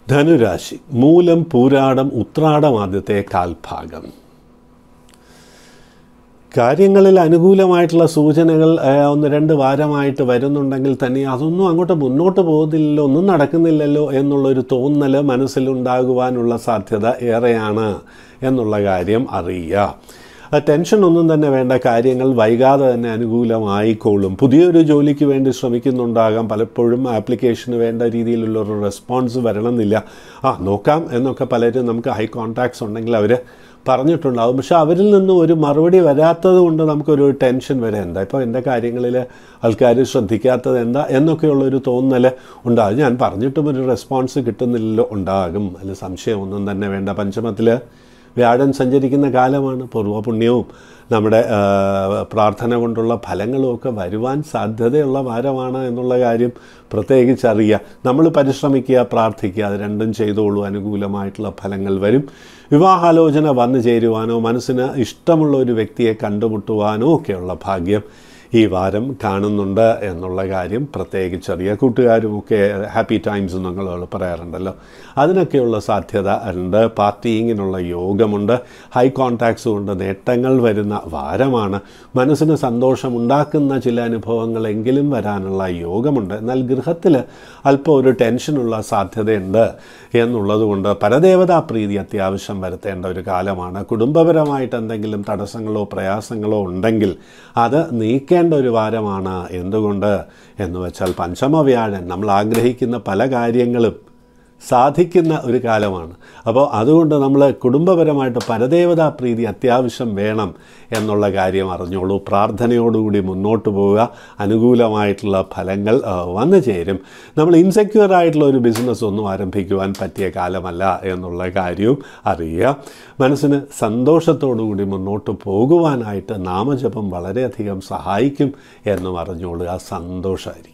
ധനുരാശി മൂലം പൂരാടം ഉത്രാടം ആദ്യത്തെ കാൽഭാഗം കാര്യങ്ങളിൽ അനുകൂലമായിട്ടുള്ള സൂചനകൾ ആ, ഒന്ന് രണ്ട് വാരമായിട്ട് വരുന്നുണ്ടെങ്കിൽ തന്നെ അതൊന്നും അങ്ങോട്ട് മുന്നോട്ട് പോകുന്നില്ലല്ലോ ഒന്നും നടക്കുന്നില്ലല്ലോ എന്നുള്ളൊരു തോന്നൽ മനസ്സിലുണ്ടാകുവാനുള്ള സാധ്യത ഏറെയാണ് എന്നുള്ള കാര്യം അറിയുക ആ ടെൻഷൻ ഒന്നും തന്നെ വേണ്ട കാര്യങ്ങൾ വൈകാതെ തന്നെ അനുകൂലമായിക്കോളും പുതിയൊരു ജോലിക്ക് വേണ്ടി ശ്രമിക്കുന്നുണ്ടാകാം പലപ്പോഴും ആപ്ലിക്കേഷന് വേണ്ട രീതിയിലുള്ള ഒരു റെസ്പോൺസ് വരണമെന്നില്ല ആ നോക്കാം എന്നൊക്കെ പലരും നമുക്ക് ഹൈ കോൺടാക്ട്സ് ഉണ്ടെങ്കിൽ അവർ പറഞ്ഞിട്ടുണ്ടാകും പക്ഷെ അവരിൽ നിന്നും ഒരു മറുപടി വരാത്തത് കൊണ്ട് നമുക്കൊരു ടെൻഷൻ വരെ എന്താ ഇപ്പോൾ എൻ്റെ കാര്യങ്ങളിൽ ആൾക്കാർ ശ്രദ്ധിക്കാത്തത് എന്താ എന്നൊക്കെയുള്ളൊരു തോന്നൽ ഉണ്ടാകും ഞാൻ പറഞ്ഞിട്ടും ഒരു റെസ്പോൺസ് കിട്ടുന്നില്ലല്ലോ ഉണ്ടാകും അതിൽ സംശയമൊന്നും തന്നെ വേണ്ട പഞ്ചമത്തിൽ വ്യാഴൻ സഞ്ചരിക്കുന്ന കാലമാണ് പൂർവ്വപുണ്യവും നമ്മുടെ ആ, പ്രാർത്ഥന കൊണ്ടുള്ള ഫലങ്ങളും ഒക്കെ വരുവാൻ സാധ്യതയുള്ള വാരമാണ് എന്നുള്ള കാര്യം പ്രത്യേകിച്ച് അറിയുക നമ്മൾ പരിശ്രമിക്കുക പ്രാർത്ഥിക്കുക അത് രണ്ടും ചെയ്തോളൂ അനുകൂലമായിട്ടുള്ള ഫലങ്ങൾ വരും വിവാഹാലോചന വന്നു ചേരുവാനോ മനസ്സിന് ഇഷ്ടമുള്ള ഒരു വ്യക്തിയെ കണ്ടുമുട്ടുവാനോ ഒക്കെയുള്ള ഭാഗ്യം ഈ വാരം കാണുന്നുണ്ട് എന്നുള്ള കാര്യം പ്രത്യേകിച്ചറിയുക കൂട്ടുകാരുമൊക്കെ ഹാപ്പി ടൈംസ് നിങ്ങൾ പറയാറുണ്ടല്ലോ അതിനൊക്കെയുള്ള സാധ്യത ഉണ്ട് പാർട്ടിയിങ്ങിനുള്ള യോഗമുണ്ട് ഹൈ കോൺടാക്ട്സ് കൊണ്ട് നേട്ടങ്ങൾ വരുന്ന വാരമാണ് മനസ്സിന് സന്തോഷമുണ്ടാക്കുന്ന ചില അനുഭവങ്ങളെങ്കിലും വരാനുള്ള യോഗമുണ്ട് എന്നാൽ ഗൃഹത്തിൽ അല്പം ഒരു ടെൻഷനുള്ള സാധ്യതയുണ്ട് എന്നുള്ളതുകൊണ്ട് പരദേവതാ പ്രീതി അത്യാവശ്യം വരുത്തേണ്ട ഒരു കാലമാണ് കുടുംബപരമായിട്ട് എന്തെങ്കിലും തടസ്സങ്ങളോ പ്രയാസങ്ങളോ ഉണ്ടെങ്കിൽ അത് നീക്കേണ്ട ഒരു വാരമാണ് എന്തുകൊണ്ട് എന്ന് വെച്ചാൽ പഞ്ചമവ്യാഴൻ നമ്മൾ ആഗ്രഹിക്കുന്ന പല കാര്യങ്ങളും സാധിക്കുന്ന ഒരു കാലമാണ് അപ്പോൾ അതുകൊണ്ട് നമ്മൾ കുടുംബപരമായിട്ട് പരദേവതാ പ്രീതി അത്യാവശ്യം വേണം എന്നുള്ള കാര്യം അറിഞ്ഞോളൂ പ്രാർത്ഥനയോടുകൂടി മുന്നോട്ട് പോവുക അനുകൂലമായിട്ടുള്ള ഫലങ്ങൾ ആ, വന്നു ചേരും നമ്മൾ ഇൻസെക്യൂർ ആയിട്ടുള്ള ഒരു ബിസിനസ് ഒന്നും ആരംഭിക്കുവാൻ പറ്റിയ കാലമല്ല എന്നുള്ള കാര്യവും അറിയുക മനസ്സിന് സന്തോഷത്തോടുകൂടി മുന്നോട്ട് പോകുവാനായിട്ട് നാമജപം വളരെയധികം സഹായിക്കും എന്നും അറിഞ്ഞോളുക സന്തോഷമായിരിക്കും